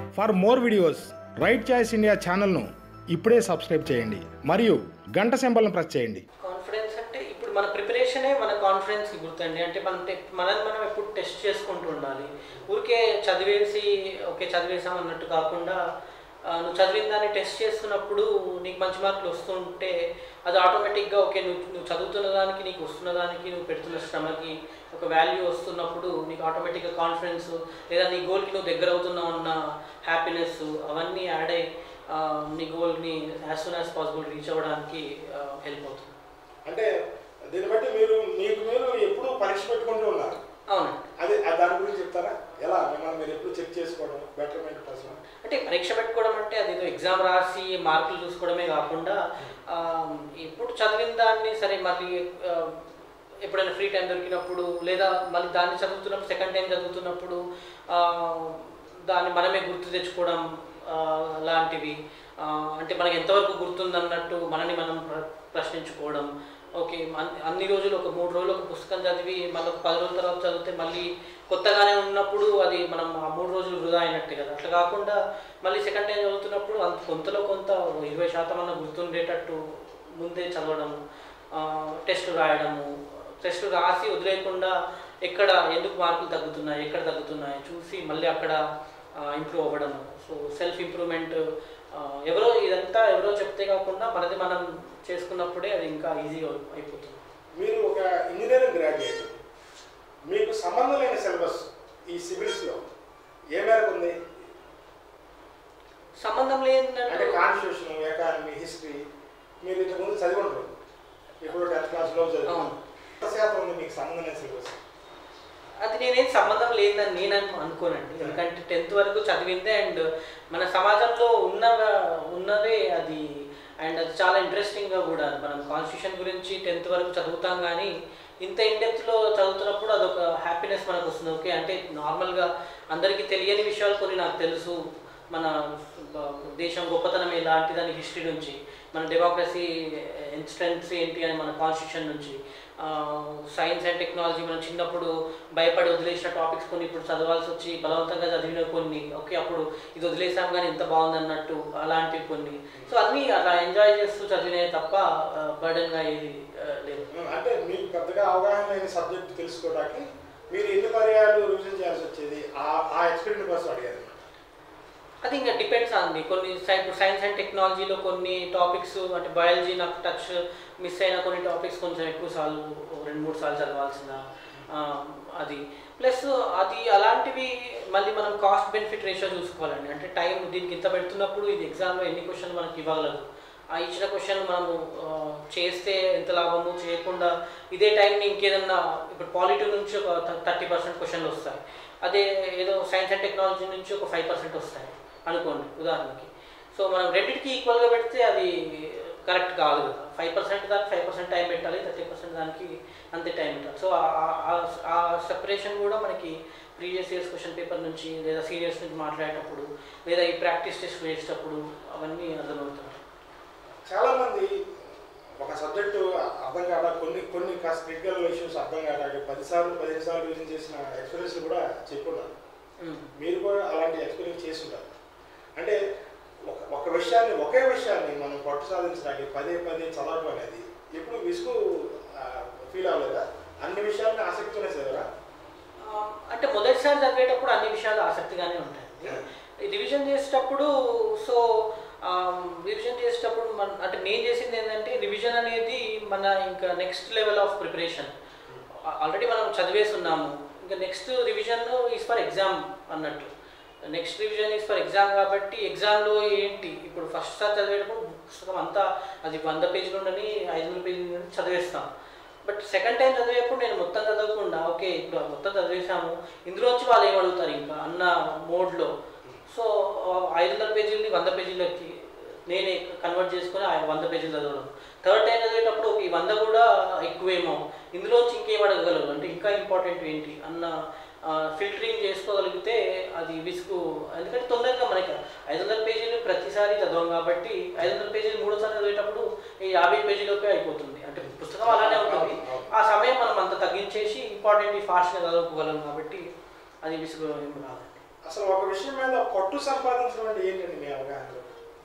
For more videos right choice India ఛానల్ను ఇప్పుడే subscribe చేయండి మరియు గంట సింబల్ను ప్రెస్ చేయండి కాన్ఫిడెన్స్ అంటే ఇప్పుడు మన ప్రిపరేషనే మన కాన్ఫిడెన్స్కి గుర్తండి అంటే మనం టె- మనల్ని మనం ఎప్పుడు టెస్ట్ చేసుకుంటూ ఉండాలి ఊరికే చదివేసి ఓకే చదివేసాం అన్నట్టు కాకుండా ఆ, నువ్వు చదివిన దాన్ని టెస్ట్ చేస్తున్నప్పుడు నీకు మంచి మార్కులు వస్తుంటే అది ఆటోమేటిక్గా ఓకే నువ్వు నువ్వు చదువుతున్న దానికి నీకు వస్తున్న దానికి నువ్వు పెడుతున్న శ్రమకి ఒక వాల్యూ వస్తున్నప్పుడు నీకు ఆటోమేటిక్గా కాన్ఫిడెన్స్ లేదా నీ గోల్కి నువ్వు దగ్గర అవుతున్నావు అన్న హ్యాపీనెస్ అవన్నీ యాడ్ అయ్యి ఆ, నీ గోల్ని as soon as possible reach అవ్వడానికి హెల్ప్ అవుతుంది అంటే దీన్ని బట్టి మీరు మీకు మీరు ఎప్పుడూ పరీక్ష పెట్టుకుంటూ ఉన్నారు అవునండి అది ఆ దాని గురించి చెప్తారా ఎలా మిమ్మల్ని మీరు ఎప్పుడు చెక్ చేసుకోవడం బెటర్మెంట్ కోసం అంటే పరీక్ష పెట్టుకోవడం అంటే అది ఏదో ఎగ్జామ్ రాసి మార్కులు చూసుకోవడమే కాకుండా ఆ, ఇప్పుడు చదివిన దాన్ని సరే మళ్ళీ ఆ, ఎప్పుడైనా ఫ్రీ టైం దొరికినప్పుడు లేదా మళ్ళీ దాన్ని చదువుతున్నప్పుడు సెకండ్ టైం చదువుతున్నప్పుడు ఆ, దాన్ని మనమే గుర్తు తెచ్చుకోవడం ఆ, లాంటివి ఆ, అంటే మనకి ఎంతవరకు గుర్తుందన్నట్టు మనని మనం ప్ర- ప్రశ్నించుకోవడం ఓకే అన్- అన్ని రోజులు ఒక మూడు రోజులు ఒక పుస్తకం చదివి మళ్ళీ ఒక పది రోజుల తర్వాత చదివితే మళ్ళీ కొత్తగానే ఉన్నప్పుడు అది మనం ఆ మూడు రోజులు వృధా అయినట్టే కదా అట్లా కాకుండా మళ్ళీ సెకండ్ టైం చదువుతున్నప్పుడు అంత కొంతలో కొంత ఓ ఇరవై శాతం అన్న గుర్తుండేటట్టు ముందే చదవడం టెస్ట్ రాయడము టెస్ట్ రాసి వదిలేయకుండా ఎక్కడ ఎందుకు మార్కులు తగ్గుతున్నాయి ఎక్కడ తగ్గుతున్నాయి చూసి మళ్ళీ అక్కడ ఇంప్రూవ్ అవ్వడం సో సెల్ఫ్ ఇంప్రూవ్మెంట్ ఎవరో ఇదంతా ఎవరో చెప్తే కాకుండా మనది మనం చేసుకున్నప్పుడే అది ఇంకా ఈజీ అయిపోతుంది మీరు ఒక ఇంజనీరింగ్ గ్రాడ్యుయేట్ మీకు సంబంధం లేని సిలబస్ ఈ సివిల్స్లో ఏ మేరకు ఉంది సంబంధం అంటే లేదంటే కాన్స్టిట్యూషన్ ఎకానమీ హిస్టరీ మీరు ఇంతకుముందు చదివి ఉంటారు ఇప్పుడు టెన్త్ క్లాస్లో చదివి అవును. ఎంత శాతం ఉంది మీకు సంబంధం లేని సిలబస్ అది నేనేం సంబంధం లేదని నేను అను- అనుకోనండి ఎందుకంటే టెన్త్ వరకు చదివిందే అండ్ మన సమాజంలో ఉన్న ఉన్నదే అది అండ్ అది చాలా ఇంట్రెస్టింగ్గా కూడా మనం కాన్స్టిట్యూషన్ గురించి టెన్త్ వరకు చదువుతాం కానీ ఇంత ఇండెప్త్లో చదువుతున్నప్పుడు అదొక హ్యాపీనెస్ మనకు వస్తుంది ఓకే అంటే నార్మల్గా అందరికీ తెలియని విషయాలు కొన్ని నాకు తెలుసు మన బ- దేశం గొప్పతనం ఎలాంటి దాని హిస్టరీ నుంచి మన డెమోక్రసీ స్ట్రెంగ్స్ ఏంటి అని మన కాన్స్టిట్యూషన్ నుంచి సైన్స్ అండ్ టెక్నాలజీ మనం చిన్నప్పుడు భయపడి వదిలేసిన టాపిక్స్ కొన్ని ఇప్పుడు చదవాల్సి వచ్చి బలవంతంగా చదివిన కొన్ని ఓకే అప్పుడు ఇది వదిలేసాం కానీ ఇంత బాగుంది అన్నట్టు అలాంటివి కొన్ని సో అన్నీ అలా ఎంజాయ్ చేస్తూ చదివినవి తప్ప బర్డెన్గా ఏది ఆ, లేదు అంటే మీకు పెద్దగా అవగాహన లేని సబ్జెక్ట్ తెలుసుకోవడానికి మీరు ఎన్ని పర్యాలు రివిజన్ చేయాల్సి వచ్చేది ఆ ఆ ఎక్స్పీరియన్స్ కోసం అడిగారు అది ఇంకా డిపెండ్స్ అండి కొన్ని సై- ఇప్పుడు సైన్స్ అండ్ టెక్నాలజీలో కొన్ని టాపిక్స్ అంటే బయాలజీ నాకు టచ్ మిస్ అయిన కొన్ని టాపిక్స్ కొంచెం ఎక్కువ సార్లు ఓ రెండు మూడు సార్లు చదవాల్సిన ఆ, అది ప్లస్ అది అలాంటివి మళ్ళీ మనం కాస్ట్ బెనిఫిట్ రేషియో చూసుకోవాలండి అంటే టైం దీనికి ఇంత పెడుతున్నప్పుడు ఇది ఎగ్జామ్లో ఎన్ని క్వశ్చన్ మనకి ఇవ్వగలదు ఆ ఇచ్చిన క్వశ్చన్ మనము ఆ, చేస్తే ఎంత లాభము చేయకుండా ఇదే టైంని ఇంకేదన్నా ఇప్పుడు పాలిటీ నుంచి ఒక థర్టీ పర్సెంట్ క్వశ్చన్లు వస్తాయి అదే ఏదో సైన్స్ అండ్ టెక్నాలజీ నుంచి ఒక ఫైవ్ పర్సెంట్ వస్తాయి అనుకోండి ఉదాహరణకి సో మనం రెండింటికి ఈక్వల్గా పెడితే అది కరెక్ట్ కాదు కదా ఫైవ్ పర్సెంట్ దానికి ఫైవ్ పర్సెంట్ టైం పెట్టాలి థర్టీ పర్సెంట్ దానికి అంతే టైం పెట్టాలి సో ఆ సెపరేషన్ కూడా మనకి ప్రీవియస్ ఇయర్స్ క్వశ్చన్ పేపర్ నుంచి లేదా సీనియర్స్ నుంచి మాట్లాడేటప్పుడు లేదా ఈ ప్రాక్టీస్ టెస్ట్ వేసేటప్పుడు అవన్నీ అర్థమవుతాయి చాలా మంది ఒక సబ్జెక్టు అర్థం కాక కొన్ని కొన్ని కాస్త క్రిటికల్ ఇష్యూస్ అర్థం కాక పది సార్లు పదిహేను సార్లు రివిజన్ చేసిన ఎక్స్పీరియన్స్ కూడా చెప్పున్నారు ఉమ్. మీరు కూడా అలాంటి ఎక్స్పీరియన్స్ చేసి ఉంటారు అంటే ఒక ఒక విషయాన్ని ఒకే విషయాన్ని మనం పట్టు సాధించడానికి పదే పదే చదవడం అనేది ఎప్పుడు విసుగు ఫీల్ అవ్వలేదా అన్ని విషయాలని ఆసక్తితోనే చదివరా ఆ, అంటే మొదటిసారి చదివేటప్పుడు అన్ని విషయాలు ఆసక్తిగానే ఉంటాయి రివిజన్ చేసేటప్పుడు సో రివిజన్ చేసేటప్పుడు మన అంటే నేను చేసింది ఏంటంటే రివిజన్ అనేది మన ఇంకా next level of preparation already మనం చదివేసి ఉన్నాము ఇంకా next revision is for exam అన్నట్టు next revision is for exam కాబట్టి ఎగ్జామ్లో ఏంటి ఇప్పుడు ఫస్ట్ సార్ చదివేటప్పుడు పుస్తకం అంతా అది వంద పేజీలు ఉండని ఐదు వందల పేజీలు ఉండని చదివేస్తాం బట్ సెకండ్ టైం చదివేటప్పుడు నేను మొత్తం చదవకుండా ఓకే ఇప్పుడు అది మొత్తం చదివేసాము ఇందులోంచి వాళ్ళు ఏం అడుగుతారు ఇంకా అన్న మోడ్లో సో ఐదు వందల పేజీలని వంద పేజీలకి నేనే కన్వర్ట్ చేసుకొని ఆ వంద పేజీలు చదవడం థర్డ్ టైం చదివేటప్పుడు ఒక ఈ వంద కూడా ఎక్కువేమో ఇందులోంచి ఇంకేం అడగగలరు అంటే ఇంకా ఇంపార్టెంట్ ఏంటి అన్న ఫిల్టరింగ్ చేసుకోగలిగితే అది విసుగు ఎందుకంటే తొందరగా మనకి ఐదు వందల పేజీలు ప్రతిసారి చదవం కాబట్టి ఐదు వందల పేజీలు మూడోసారి చదివేటప్పుడు ఈ యాభై పేజీలోకే అయిపోతుంది అంటే పుస్తకం అలానే ఉంటుంది ఆ సమయం మనం అంత తగ్గించేసి ఇంపార్టెంట్ ఫాస్ట్గా చదువుకోగలం కాబట్టి అది విసుగు ఏం రాదండి అసలు ఒక విషయం మీద పట్టు సంపాదించడం అంటే ఏంటండి మీ అవగాహనలో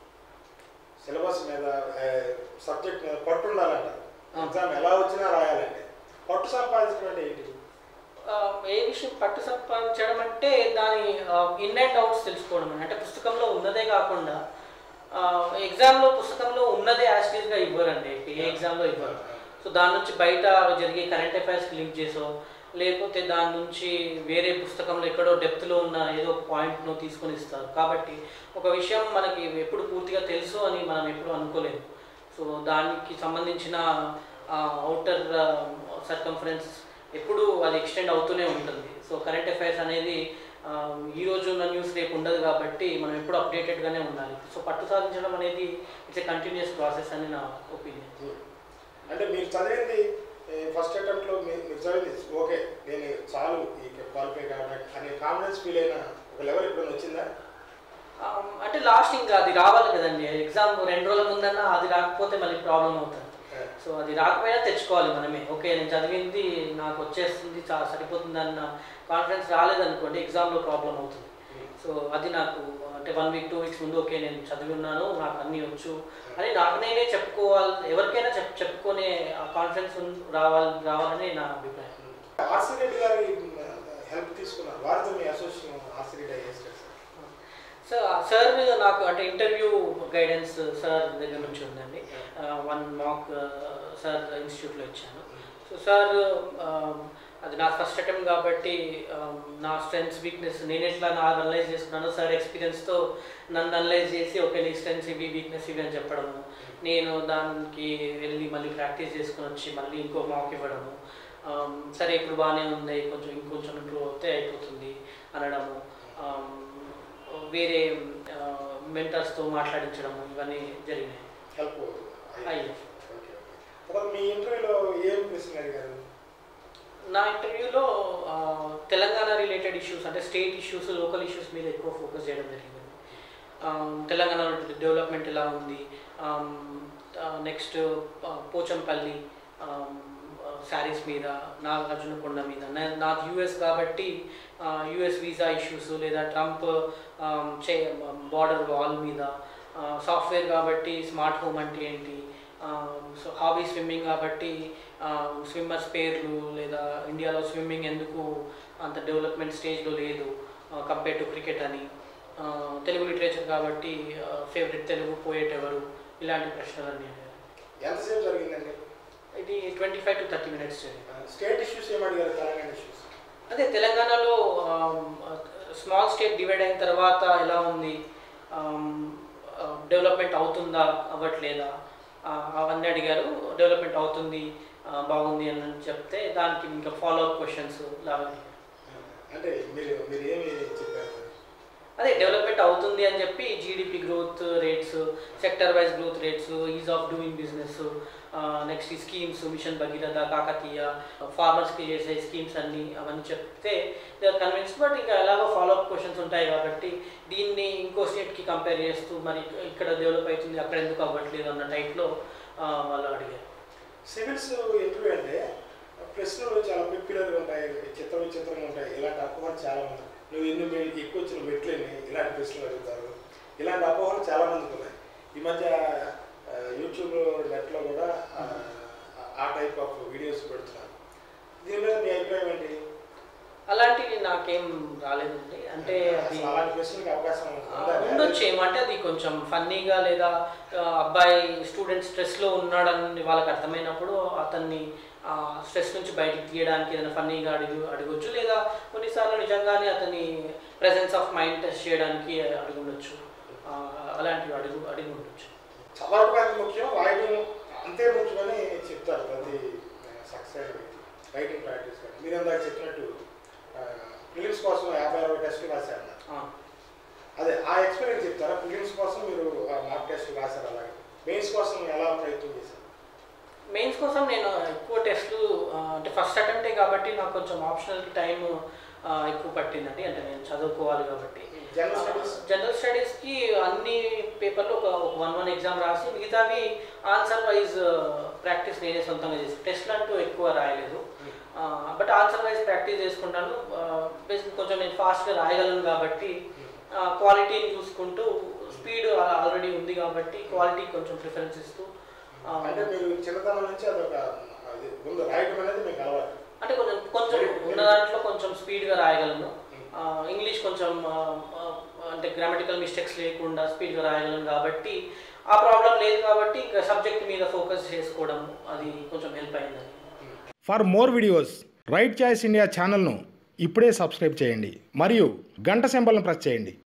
సిలబస్ మీద సబ్జెక్ట్ మీద పట్టు ఉండాలంటారు ఆ. ఎగ్జామ్ ఎలా వచ్చినా రాయాలంటే పట్టు సంపాదించడం అంటే ఏంటి ఆ, ఏ విషయం పట్టు సంపాదించడం అంటే దాని ఇన్ అండ్ అవుట్స్ తెలుసుకోవడం అని. అంటే పుస్తకంలో ఉన్నదే కాకుండా ఆ, ఎగ్జామ్లో పుస్తకంలో ఉన్నదే యాస్టీస్గా ఇవ్వరండి ఏ ఎగ్జామ్లో ఇవ్వరు సో దాని నుంచి బయట జరిగే కరెంట్ అఫైర్స్కి లింక్ చేసో లేకపోతే దాని నుంచి వేరే పుస్తకంలో ఎక్కడో డెప్త్లో ఉన్న ఏదో ఒక పాయింట్ను తీసుకొని ఇస్తారు కాబట్టి ఒక విషయం మనకి ఎప్పుడు పూర్తిగా తెలుసు అని మనం ఎప్పుడు అనుకోలేము సో దానికి సంబంధించిన అవుటర్ సర్కంఫరెన్స్ ఎప్పుడు అది ఎక్స్టెండ్ అవుతూనే ఉంటుంది సో కరెంట్ అఫైర్స్ అనేది ఆ, ఈ రోజు ఉన్న న్యూస్ రేపు ఉండదు కాబట్టి మనం ఎప్పుడు అప్డేటెడ్గానే ఉండాలి సో పట్టు సాధించడం అనేది ఇట్స్ ఏ కంటిన్యూస్ ప్రాసెస్ అని నా ఒపీనియన్ అంటే మీరు చదివింది ఫస్ట్ అటెంప్ట్లో మీరు మీరు చదివింది ఓకే నేను చాలు ఈ క్వాలిఫై కావడానికి అనే కాన్ఫిడెన్స్ ఫీల్ అయిన ఒక లెవెల్ ఎప్పుడైనా వచ్చిందా ఆమ్, అంటే లాస్ట్ ఇంకా అది రావాలి కదండి ఎగ్జామ్ రెండు రోజుల ముందన్నా అది రాకపోతే మళ్ళీ ప్రాబ్లం అవుతుంది సో అది రాకపోయినా తెచ్చుకోవాలి మనమే ఓకే నేను చదివింది నాకు వచ్చేస్తుంది చాలా సరిపోతుంది అన్న కాన్ఫిడెన్స్ రాలేదనుకోండి ఎగ్జామ్లో ప్రాబ్లం అవుతుంది సో అది నాకు అంటే వన్ వీక్ టూ వీక్స్ ముందు ఓకే నేను చదివి ఉన్నాను నాకు అన్నీ వచ్చు అని నాకు నేనే చెప్పుకోవాలి ఎవరికైనా చెప్ చెప్పుకునే కాన్ఫిడెన్స్ రావాలి రావాలని నా అభిప్రాయం ఆర్సీ రెడ్డి గారి హెల్ప్ తీసుకున్నారు వారితో మీ అసోసియేషన్ ఆర్సీ రెడ్డి అయ్యేస్తారు సో సార్ నాకు అంటే ఇంటర్వ్యూ గైడెన్స్ సార్ దగ్గర నుంచి ఉందండి వన్ మాక్ సార్ ఇన్స్టిట్యూట్లో ఇచ్చాను సో సార్ అది నా ఫస్ట్ అటెంప్ట్ కాబట్టి um, నా స్ట్రెంగ్స్ వీక్నెస్ నేను ఎట్లా నా అనలైజ్ చేసుకున్నాను సార్ ఎక్స్పీరియన్స్తో నన్ను అనలైజ్ చేసి ఓకే నీ స్ట్రెంగ్స్ ఇవి వీక్నెస్ ఇవి అని చెప్పడము నేను దానికి వెళ్ళి మళ్ళీ ప్రాక్టీస్ చేసుకుని వచ్చి మళ్ళీ ఇంకో మాక్ ఇవ్వడము Um, సరే ఇప్పుడు బాగానే ఉంది కొంచెం ఇంకొంచెం ఇంప్రూవ్ అవుతే అయిపోతుంది అనడము Um, వేరే మెంటర్స్తో మాట్లాడించడం ఇవన్నీ జరిగినాయి హెల్ప్ అయ్యాయి తర్వాత మీ ఇంటర్వ్యూలో ఏం ప్రశ్న అడిగారు నా ఇంటర్వ్యూలో ఆ, తెలంగాణ రిలేటెడ్ ఇష్యూస్ అంటే స్టేట్ ఇష్యూస్ లోకల్ ఇష్యూస్ మీద ఎక్కువ ఫోకస్ చేయడం జరిగింది ఆ, తెలంగాణలో డెవలప్మెంట్ ఎలా ఉంది నెక్స్ట్ పోచంపల్లి శారీస్ మీద నాగార్జునకొండ మీద నా- నాకు యూఎస్ కాబట్టి యూఎస్ వీసా ఇష్యూస్ లేదా ట్రంప్ చే బార్డర్ వాల్ మీద సాఫ్ట్వేర్ కాబట్టి స్మార్ట్ హోమ్ అంటే ఏంటి సో హాబీ స్విమ్మింగ్ కాబట్టి స్విమ్మర్స్ పేర్లు లేదా ఇండియాలో స్విమ్మింగ్ ఎందుకు అంత డెవలప్మెంట్ స్టేజ్లో లేదు కంపేర్ టు క్రికెట్ అని ఆ, తెలుగు లిటరేచర్ కాబట్టి ఫేవరెట్ తెలుగు పోయేట్ ఎవరు ఇలాంటి ప్రశ్నలన్నీ అడిగారు. ఎంతసేపు జరిగిందండి ఇది twenty five to thirty minutes జరిగింది స్టేట్ ఇష్యూస్ ఏం అడిగారు తెలంగాణ ఇష్యూస్ అదే తెలంగాణలో స్మాల్ స్టేట్ డివైడ్ అయిన తర్వాత ఎలా ఉంది డెవలప్మెంట్ అవుతుందా అవ్వట్లేదా ఆ, అవన్నీ అడిగారు డెవలప్మెంట్ అవుతుంది ఆ, బాగుంది అని చెప్తే దానికి ఇంకా ఫాలో అప్ క్వశ్చన్స్ లాగా అడిగారు. అంటే మీరు మీరు ఏమి చెప్పారు అదే డెవలప్మెంట్ అవుతుంది అని చెప్పి GDP growth rates sector wise growth rates ease of doing business next ఈ స్కీమ్స్ మిషన్ భగీరథ కాకతీయ ఫార్మర్స్కి చేసే స్కీమ్స్ అన్నీ అవన్నీ చెప్తే దే ఆర్ కన్విన్స్ బట్ ఇంకా ఎలాగో ఫాలో అప్ క్వశ్చన్స్ ఉంటాయి కాబట్టి దీన్ని ఇంకో స్టేట్కి కంపేర్ చేస్తూ మరి ఇక్కడ డెవలప్ అవుతుంది అక్కడ ఎందుకు అవ్వట్లేదు అన్న టైప్లో వాళ్ళు అడిగారు సివిల్స్ ఇంటర్వ్యూ అంటే ప్రశ్నలు చాలా పెక్యులర్గా ఉంటాయి చిత్ర విచిత్రంగా ఉంటాయి ఇలాంటి అపోహలు చాలా మంది నువ్వు ఎన్ని మె- ఎక్కువ వచ్చిన మెట్లేని ఇలాంటి ప్రశ్నలు అడుగుతారు ఇలాంటి అపోహలు చాలా మందికి ఉన్నాయి ఈ మధ్య ఆ, యూట్యూబ్ నెట్లో కూడా ఆ, ఆ టైప్ ఆఫ్ వీడియోస్ పెడుతున్నారు దీని మీద మీ అభిప్రాయం ఏంటి అలాంటివి నాకేం రాలేదండి అంటే అది అసలు అలాంటి ప్రశ్నలకు అవకాశం ఆ, ఉందా? ఉండొచ్చు ఏమంటే అది కొంచెం ఫన్నీగా లేదా ఆ, అబ్బాయి స్టూడెంట్ స్ట్రెస్లో ఉన్నాడని వాళ్ళకి అర్థమైనప్పుడు అతన్ని స్ట్రెస్ నుంచి బయటికి తీయడానికి ఏదైనా ఫన్నీగా అడుగు అడగొచ్చు లేదా కొన్నిసార్లు నిజంగానే అతని ప్రెజెన్స్ ఆఫ్ మైండ్ టెస్ట్ చేయడానికి అడిగి ఉండొచ్చు ఆ, అలాంటివి అడుగు అడిగి ఉండొచ్చు చదవటం ఎంత ముఖ్యం రాయటం అంతే ముఖ్యమని చెప్తారు ప్రతి సక్సెస్ అయిన వ్యక్తి రైటింగ్ ప్రాక్టీస్ కానీ మీరు ఇందాక చెప్పినట్టు ఫిలిమ్స్ కోసం యాభై అరవై టెస్టులు రాశారు అన్నారు. ఆ, అదే ఆ ఎక్స్పీరియన్స్ చెప్తారా ఫిలిమ్స్ కోసం మీరు మాక్ టెస్టులు రాశారు అలాగే మెయిన్స్ కోసం ఎలా ప్రయత్నం చేశారు మెయిన్స్ కోసం నేను ఎక్కువ టెస్ట్లు ఆ, అంటే ఫస్ట్ అటెంప్టే కాబట్టి నాకు కొంచెం ఆప్షనల్ టైం ఎక్కువ పట్టిందండి అంటే నేను చదువుకోవాలి కాబట్టి జనరల్ స్టడీస్ జనరల్ స్టడీస్కి అన్ని పేపర్లు ఒక ఒక వన్ వన్ ఎగ్జామ్ రాసి మిగతావి ఆన్సర్ వైజ్ ప్రాక్టీస్ నేనే సొంతంగా చేసి టెస్ట్లు అంటూ ఎక్కువ రాయలేదు బట్ ఆన్సర్ వైజ్ ప్రాక్టీస్ చేసుకుంటాను బేసిక్ కొంచెం నేను ఫాస్ట్గా రాయగలను కాబట్టి క్వాలిటీని చూసుకుంటూ స్పీడ్ ఆల్రెడీ ఉంది కాబట్టి క్వాలిటీ కొంచెం ప్రిఫరెన్స్ ఇస్తూ ఆ, అంటే మీరు చిన్నతనం నుంచి అదొక అది ముందు రాయటం అనేది మీకు అలవాటు అంటే కొంచెం కొంచెం ఉన్న దాంట్లో కొంచెం స్పీడ్గా రాయగలను ఆ, ఇంగ్లీష్ కొంచెం ఆ, ఆ, అంటే గ్రామటికల్ మిస్టేక్స్ లేకుండా స్పీడ్గా రాయగలను కాబట్టి ఆ ప్రాబ్లం లేదు కాబట్టి ఇంకా సబ్జెక్ట్ మీద ఫోకస్ చేసుకోవడం అది కొంచెం హెల్ప్ అయిందని for more videos right choice India ఛానల్ను ఇప్పుడే సబ్స్క్రైబ్ చేయండి మరియు గంట సింబల్ను ప్రెస్ చేయండి